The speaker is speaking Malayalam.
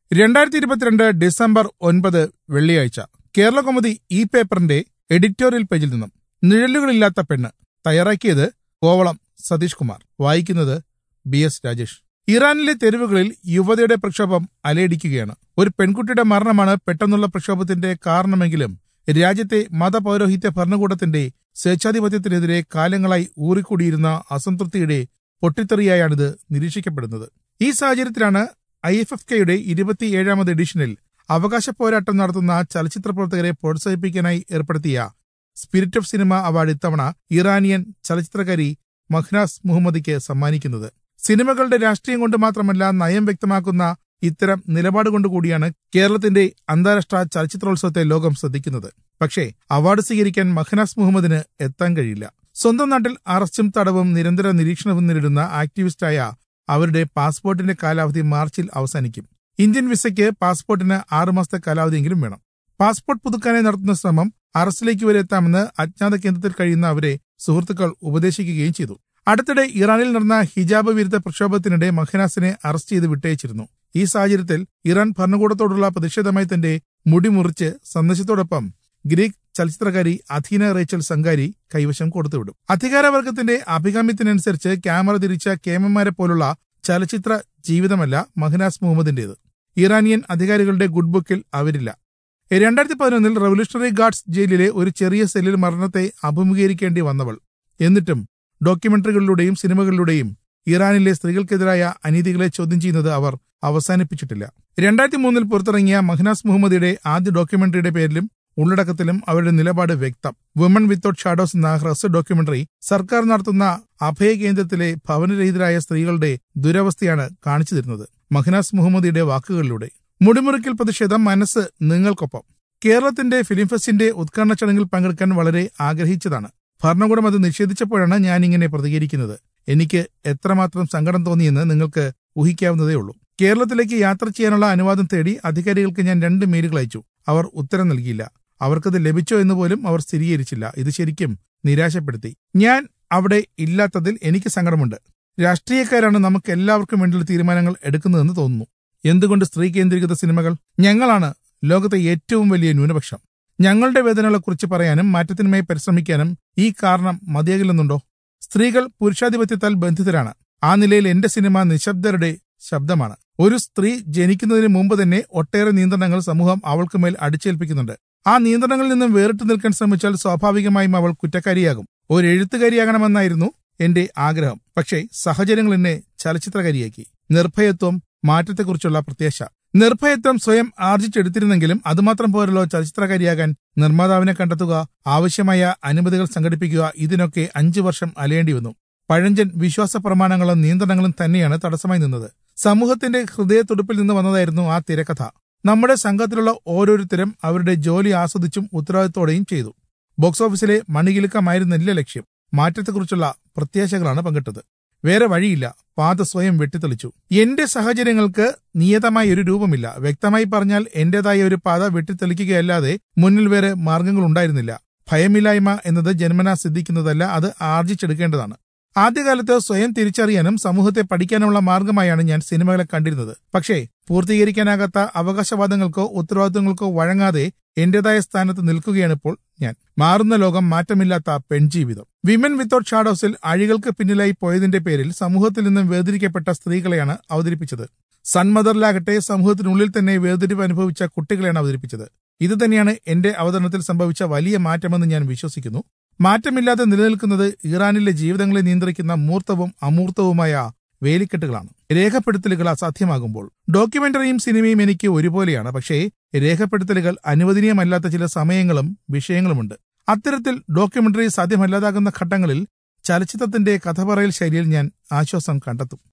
രണ്ടായിരത്തി ഇരുപത്തിരണ്ട് ഡിസംബർ ഒൻപത് വെള്ളിയാഴ്ച കേരളകൗമുദി ഈ പേപ്പറിന്റെ എഡിറ്റോറിയൽ പേജിൽ നിന്നും നിഴലുകളില്ലാത്ത പെണ്ണ് തയ്യാറാക്കിയത് കോവളം സതീഷ് കുമാർ വായിക്കുന്നത് ബി എസ് രാജേഷ് ഇറാനിലെ തെരുവുകളിൽ യുവതയുടെ പ്രക്ഷോഭം അലയടിക്കുകയാണ് ഒരു പെൺകുട്ടിയുടെ മരണമാണ് പെട്ടെന്നുള്ള പ്രക്ഷോഭത്തിന്റെ കാരണമെങ്കിലും രാജ്യത്തെ മതപൗരോഹിത്യ ഭരണകൂടത്തിന്റെ സ്വേച്ഛാധിപത്യത്തിനെതിരെ കാലങ്ങളായി ഊറിക്കൂടിയിരുന്ന അസംതൃപ്തിയുടെ പൊട്ടിത്തെറിയായാണിത് നിരീക്ഷിക്കപ്പെടുന്നത് ഈ സാഹചര്യത്തിലാണ് ഐ എഫ് എഫ് കെയുടെ ഇരുപത്തിയേഴാമത് എഡിഷനിൽ അവകാശ പോരാട്ടം നടത്തുന്ന ചലച്ചിത്ര പ്രവർത്തകരെ പ്രോത്സാഹിപ്പിക്കാനായി ഏർപ്പെടുത്തിയ സ്പിരിറ്റ് ഓഫ് സിനിമ അവാർഡ് ഇത്തവണ ഇറാനിയൻ ചലച്ചിത്രകാരി മഹ്നാസ് മുഹമ്മദിക്ക് സമ്മാനിക്കുന്നത് സിനിമകളുടെ രാഷ്ട്രീയം കൊണ്ട് മാത്രമല്ല നയം വ്യക്തമാക്കുന്ന ഇത്തരം നിലപാട് കൊണ്ടുകൂടിയാണ് കേരളത്തിന്റെ അന്താരാഷ്ട്ര ചലച്ചിത്രോത്സവത്തെ ലോകം ശ്രദ്ധിക്കുന്നത് പക്ഷേ അവാർഡ് സ്വീകരിക്കാൻ മഹ്നാസ് മുഹമ്മദിന് എത്താൻ കഴിയില്ല സ്വന്തം നാട്ടിൽ അറസ്റ്റും തടവും നിരന്തര നിരീക്ഷണവും നേരിടുന്ന ആക്ടിവിസ്റ്റായ അവരുടെ പാസ്പോർട്ടിന്റെ കാലാവധി മാർച്ചിൽ അവസാനിക്കും ഇന്ത്യൻ വിസയ്ക്ക് പാസ്പോർട്ടിന് ആറുമാസത്തെ കാലാവധിയെങ്കിലും വേണം പാസ്പോർട്ട് പുതുക്കാനായി നടത്തുന്ന ശ്രമം അറസ്റ്റിലേക്ക് വരെ എത്താമെന്ന് അജ്ഞാത കേന്ദ്രത്തിൽ കഴിയുന്ന അവരെ സുഹൃത്തുക്കൾ ഉപദേശിക്കുകയും ചെയ്തു അടുത്തിടെ ഇറാനിൽ നടന്ന ഹിജാബ് വിരുദ്ധ പ്രക്ഷോഭത്തിനിടെ മഹനാസിനെ അറസ്റ്റ് ചെയ്ത് വിട്ടയച്ചിരുന്നു ഈ സാഹചര്യത്തിൽ ഇറാൻ ഭരണകൂടത്തോടുള്ള പ്രതിഷേധമായി തന്റെ മുടി മുറിച്ച് സന്ദേശത്തോടൊപ്പം ഗ്രീക്ക് ചലച്ചിത്രകാരി അധീന റേച്ചൽ സംഗാരി കൈവശം കൊടുത്തുവിടും അധികാരവർഗത്തിന്റെ അഭികാമ്യത്തിനനുസരിച്ച് ക്യാമറ തിരിച്ച കേമന്മാരെ പോലുള്ള ചലച്ചിത്ര ജീവിതമല്ല മഹനാസ് മുഹമ്മദിന്റേത് ഇറാനിയൻ അധികാരികളുടെ ഗുഡ് ബുക്കിൽ അവരില്ല രണ്ടായിരത്തി പതിനൊന്നിൽ റവല്യൂഷണറി ഗാർഡ്സ് ജയിലിലെ ഒരു ചെറിയ സെല്ലിൽ മരണത്തെ അഭിമുഖീകരിക്കേണ്ടി വന്നവൾ എന്നിട്ടും ഡോക്യുമെന്ററികളിലൂടെയും സിനിമകളിലൂടെയും ഇറാനിലെ സ്ത്രീകൾക്കെതിരായ അനീതികളെ ചോദ്യം ചെയ്യുന്നത് അവർ അവസാനിപ്പിച്ചിട്ടില്ല രണ്ടായിരത്തി മൂന്നിൽ പുറത്തിറങ്ങിയ മഹ്നാസ് മുഹമ്മദിയുടെ ആദ്യ ഡോക്യുമെന്ററിയുടെ പേരിലും ഉള്ളടക്കത്തിലും അവരുടെ നിലപാട് വ്യക്തം വുമൺ വിത്തൌട്ട് ഷാഡോസ് എന്ന ഹ്രസ്വ ഡോക്യുമെന്ററി സർക്കാർ നടത്തുന്ന അഭയ കേന്ദ്രത്തിലെ ഭവനരഹിതരായ സ്ത്രീകളുടെ ദുരവസ്ഥയാണ് കാണിച്ചു തരുന്നത് മഹ്നാസ് മുഹമ്മദിയുടെ വാക്കുകളിലൂടെ മുടിമുറിക്കൽ പ്രതിഷേധം മനസ്സ് നിങ്ങൾക്കൊപ്പം കേരളത്തിന്റെ ഫിലിം ഫെസ്റ്റിന്റെ ഉദ്ഘാടന ചടങ്ങിൽ പങ്കെടുക്കാൻ വളരെ ആഗ്രഹിച്ചതാണ് ഭരണകൂടം അത് നിഷേധിച്ചപ്പോഴാണ് ഞാൻ ഇങ്ങനെ പ്രതികരിക്കുന്നത് എനിക്ക് എത്രമാത്രം സങ്കടം തോന്നിയെന്ന് നിങ്ങൾക്ക് ഊഹിക്കാവുന്നതേ ഉള്ളൂ കേരളത്തിലേക്ക് യാത്ര ചെയ്യാനുള്ള അനുവാദം തേടി അധികാരികൾക്ക് ഞാൻ രണ്ട് മെയിലുകൾ അയച്ചു അവർ ഉത്തരം നൽകിയില്ല അവർക്കത് ലഭിച്ചോ എന്ന് പോലും അവർ സ്ഥിരീകരിച്ചില്ല ഇത് ശരിക്കും നിരാശപ്പെടുത്തി ഞാൻ അവിടെ ഇല്ലാത്തതിൽ എനിക്ക് സങ്കടമുണ്ട് രാഷ്ട്രീയക്കാരാണ് നമുക്ക് എല്ലാവർക്കും വേണ്ടിയുള്ള തീരുമാനങ്ങൾ എടുക്കുന്നതെന്ന് തോന്നുന്നു എന്തുകൊണ്ട് സ്ത്രീ കേന്ദ്രീകൃത സിനിമകൾ ഞങ്ങളാണ് ലോകത്തെ ഏറ്റവും വലിയ ന്യൂനപക്ഷം ഞങ്ങളുടെ വേദനകളെക്കുറിച്ച് പറയാനും മാറ്റത്തിനുമായി പരിശ്രമിക്കാനും ഈ കാരണം മതിയാകില്ലെന്നുണ്ടോ സ്ത്രീകൾ പുരുഷാധിപത്യത്താൽ ബന്ധിതരാണ് ആ നിലയിൽ എന്റെ സിനിമ നിശബ്ദരുടെ ശബ്ദമാണ് ഒരു സ്ത്രീ ജനിക്കുന്നതിന് മുമ്പ് തന്നെ ഒട്ടേറെ നിയന്ത്രണങ്ങൾ സമൂഹം അവൾക്ക് മേൽ അടിച്ചേൽപ്പിക്കുന്നുണ്ട് ആ നിയന്ത്രണങ്ങളിൽ നിന്നും വേറിട്ട് നിൽക്കാൻ ശ്രമിച്ചാൽ സ്വാഭാവികമായും അവൾ കുറ്റക്കാരിയാകും ഒരു എഴുത്തുകാരിയാകണമെന്നായിരുന്നു എന്റെ ആഗ്രഹം പക്ഷേ സാഹചര്യങ്ങൾ എന്നെ ചലച്ചിത്രകാരിയാക്കി നിർഭയത്വം മാറ്റത്തെക്കുറിച്ചുള്ള പ്രത്യാശ നിർഭയത്വം സ്വയം ആർജിച്ചെടുത്തിരുന്നെങ്കിലും അതുമാത്രം പോരല്ലോ ചലച്ചിത്രകാരിയാകാൻ നിർമ്മാതാവിനെ കണ്ടെത്തുക ആവശ്യമായ അനുമതികൾ സംഘടിപ്പിക്കുക ഇതിനൊക്കെ അഞ്ചു വർഷം അലയേണ്ടി വന്നു പഴഞ്ചൻ വിശ്വാസ പ്രമാണങ്ങളും നിയന്ത്രണങ്ങളും തന്നെയാണ് തടസ്സമായി നിന്നത് സമൂഹത്തിന്റെ ഹൃദയത്തുടുപ്പിൽ നിന്ന് വന്നതായിരുന്നു ആ തിരക്കഥ നമ്മുടെ സംഘത്തിലുള്ള ഓരോരുത്തരും അവരുടെ ജോലി ആസ്വദിച്ചും ഉത്തരവാദിത്തോടെയും ചെയ്തു ബോക്സ് ഓഫീസിലെ മണികിലുക്കമായിരുന്നില്ല ലക്ഷ്യം മാറ്റത്തെക്കുറിച്ചുള്ള പ്രത്യാശകളാണ് പങ്കിട്ടത് വേറെ വഴിയില്ല പാത സ്വയം വെട്ടിത്തെളിച്ചു എന്റെ സാഹചര്യങ്ങൾക്ക് നിയതമായ ഒരു രൂപമില്ല വ്യക്തമായി പറഞ്ഞാൽ എന്റേതായ ഒരു പാത വെട്ടിത്തെളിക്കുകയല്ലാതെ മുന്നിൽ വേറെ മാർഗങ്ങൾ ഉണ്ടായിരുന്നില്ല ഭയമില്ലായ്മ എന്നത് ജന്മനാ സിദ്ധിക്കുന്നതല്ല അത് ആർജിച്ചെടുക്കേണ്ടതാണ് ആദ്യകാലത്ത് സ്വയം തിരിച്ചറിയാനും സമൂഹത്തെ പഠിക്കാനുമുള്ള മാർഗമായാണ് ഞാൻ സിനിമകളെ കണ്ടിരുന്നത് പക്ഷേ പൂർത്തീകരിക്കാനാകാത്ത അവകാശവാദങ്ങൾക്കോ ഉത്തരവാദിത്തങ്ങൾക്കോ വഴങ്ങാതെ എന്റേതായ സ്ഥാനത്ത് നിൽക്കുകയാണ് ഇപ്പോൾ ഞാൻ മാറുന്ന ലോകം മാറ്റമില്ലാത്ത പെൺജീവിതം വിമൻ വിത്തൌട്ട് ഷാഡോസിൽ അഴികൾക്ക് പിന്നിലായി പോയതിന്റെ പേരിൽ സമൂഹത്തിൽ നിന്നും വേർതിരിക്കപ്പെട്ട സ്ത്രീകളെയാണ് അവതരിപ്പിച്ചത് സൺമദറിലാകട്ടെ സമൂഹത്തിനുള്ളിൽ തന്നെ വേർതിരിവ് അനുഭവിച്ച കുട്ടികളെയാണ് അവതരിപ്പിച്ചത് ഇത് തന്നെയാണ് എന്റെ അവതരണത്തിൽ സംഭവിച്ച വലിയ മാറ്റമെന്ന് ഞാൻ വിശ്വസിക്കുന്നു മാറ്റമില്ലാതെ നിലനിൽക്കുന്നത് ഇറാനിലെ ജീവിതങ്ങളെ നിയന്ത്രിക്കുന്ന മൂർത്തവും അമൂർത്തവുമായ വേലിക്കെട്ടുകളാണ് രേഖപ്പെടുത്തലുകൾ അസാധ്യമാകുമ്പോൾ ഡോക്യുമെന്ററിയും സിനിമയും എനിക്ക് ഒരുപോലെയാണ് പക്ഷേ രേഖപ്പെടുത്തലുകൾ അനുവദനീയമല്ലാത്ത ചില സമയങ്ങളും വിഷയങ്ങളുമുണ്ട് അത്തരത്തിൽ ഡോക്യുമെന്ററി സാധ്യമല്ലാതാകുന്ന ഘട്ടങ്ങളിൽ ചലച്ചിത്രത്തിന്റെ കഥ പറയൽ ശൈലിയിൽ ഞാൻ ആശ്വാസം കണ്ടെത്തും